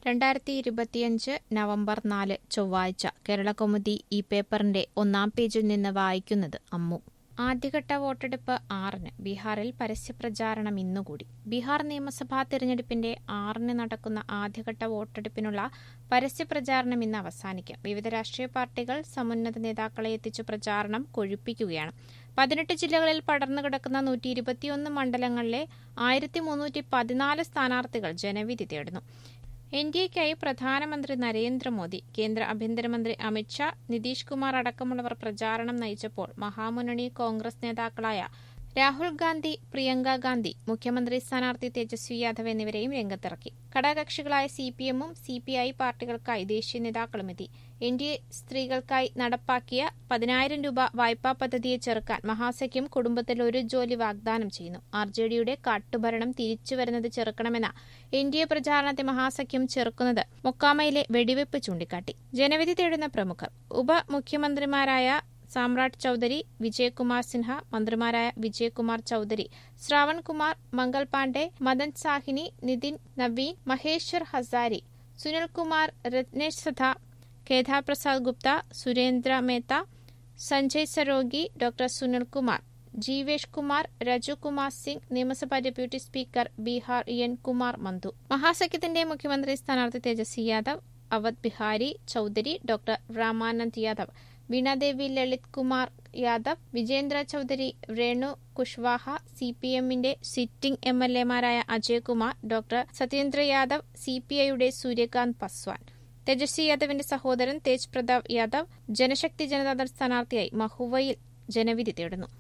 രണ്ടായിരത്തി ഇരുപത്തിയഞ്ച് നവംബർ നാല് ചൊവ്വാഴ്ച കേരളകൗമുദി ഈ പേപ്പറിന്റെ ഒന്നാം പേജിൽ നിന്ന് വായിക്കുന്നത് അമ്മു ആദ്യഘട്ട വോട്ടെടുപ്പ് ആറിന് ബീഹാറിൽ പരസ്യപ്രചാരണം ഇന്നുകൂടി ബീഹാർ നിയമസഭാ തെരഞ്ഞെടുപ്പിന്റെ ആറിന് നടക്കുന്ന ആദ്യഘട്ട വോട്ടെടുപ്പിനുള്ള പരസ്യപ്രചാരണം ഇന്ന് അവസാനിക്കും വിവിധ രാഷ്ട്രീയ പാർട്ടികൾ സമുന്നത നേതാക്കളെ എത്തിച്ചു പ്രചാരണം കൊഴുപ്പിക്കുകയാണ് പതിനെട്ട് ജില്ലകളിൽ പടർന്നു കിടക്കുന്ന നൂറ്റി ഇരുപത്തിയൊന്ന് മണ്ഡലങ്ങളിലെ ആയിരത്തി മുന്നൂറ്റി പതിനാല് സ്ഥാനാർത്ഥികൾ ജനവിധി തേടുന്നു എൻ ഡി എക്കായി പ്രധാനമന്ത്രി നരേന്ദ്രമോദി കേന്ദ്ര ആഭ്യന്തരമന്ത്രി അമിത്ഷാ നിതീഷ് കുമാർ അടക്കമുള്ളവർ പ്രചാരണം നയിച്ചപ്പോൾ മഹാമുന്നണി കോൺഗ്രസ് നേതാക്കളായ രാഹുൽ ഗാന്ധി പ്രിയങ്ക ഗാന്ധി മുഖ്യമന്ത്രി സ്ഥാനാർത്ഥി തേജസ്വി യാദവ് എന്നിവരെയും രംഗത്തിറക്കി ഘടകകക്ഷികളായ സി പി എമ്മും സി പി ഐ പാർട്ടികൾക്കായി ദേശീയ നേതാക്കളും എത്തി എൻ ഡി എ സ്ത്രീകൾക്കായി നടപ്പാക്കിയ പതിനായിരം രൂപ വായ്പാ പദ്ധതിയെ ചെറുക്കാൻ മഹാസഖ്യം കുടുംബത്തിൽ ഒരു ജോലി വാഗ്ദാനം ചെയ്യുന്നു ആർ ജെ ഡിയുടെ കാട്ടുഭരണം തിരിച്ചുവരുന്നത് ചെറുക്കണമെന്ന എൻ ഡി എ പ്രചാരണത്തെ മഹാസഖ്യം ചെറുക്കുന്നത് മൊക്കാമയിലെ വെടിവെപ്പ് ചൂണ്ടിക്കാട്ടി ജനവിധി തേടുന്ന പ്രമുഖർ ഉപമുഖ്യമന്ത്രിമാരായ സാമ്രാട്ട് ചൌധരി വിജയകുമാർ സിൻഹ മന്ത്രിമാരായ വിജയകുമാർ ചൌധരി ശ്രാവൺ കുമാർ മംഗൾ പാണ്ഡെ മദൻ സാഹിനി നിതിൻ നവീൻ മഹേശ്വർ ഹസാരി സുനിൽകുമാർ രത്നേഷ് സധ കേദാപ്രസാദ് ഗുപ്ത സുരേന്ദ്ര മേത്ത സഞ്ജയ് സരോഗി ഡോക്ടർ സുനിൽകുമാർ ജീവേഷ് കുമാർ രജുകുമാർ സിംഗ് നിയമസഭാ deputy speaker Bihar N Kumar Mandu മഹാസഖ്യത്തിന്റെ മുഖ്യമന്ത്രി സ്ഥാനാർത്ഥി Tejashwi Yadav Awadh Bihari Chaudhary doctor Ramanand Yadav Veenadevi Lalit Kumar Yadav Vijendra Chaudhary Renu Kushwaha C P എമ്മിന്റെ സിറ്റിംഗ് എം എൽ എമാരായ Ajaykumar doctor Satyendra Yadav C P ഐയുടെ സൂര്യകാന്ത് പസ്വാൻ തേജസ്വി യാദവിന്റെ സഹോദരൻ തേജ് പ്രതാപ് യാദവ് ജനശക്തി ജനതാദൾ സ്ഥാനാർത്ഥിയായി മഹുവയിൽ ജനവിധി തേടുന്നു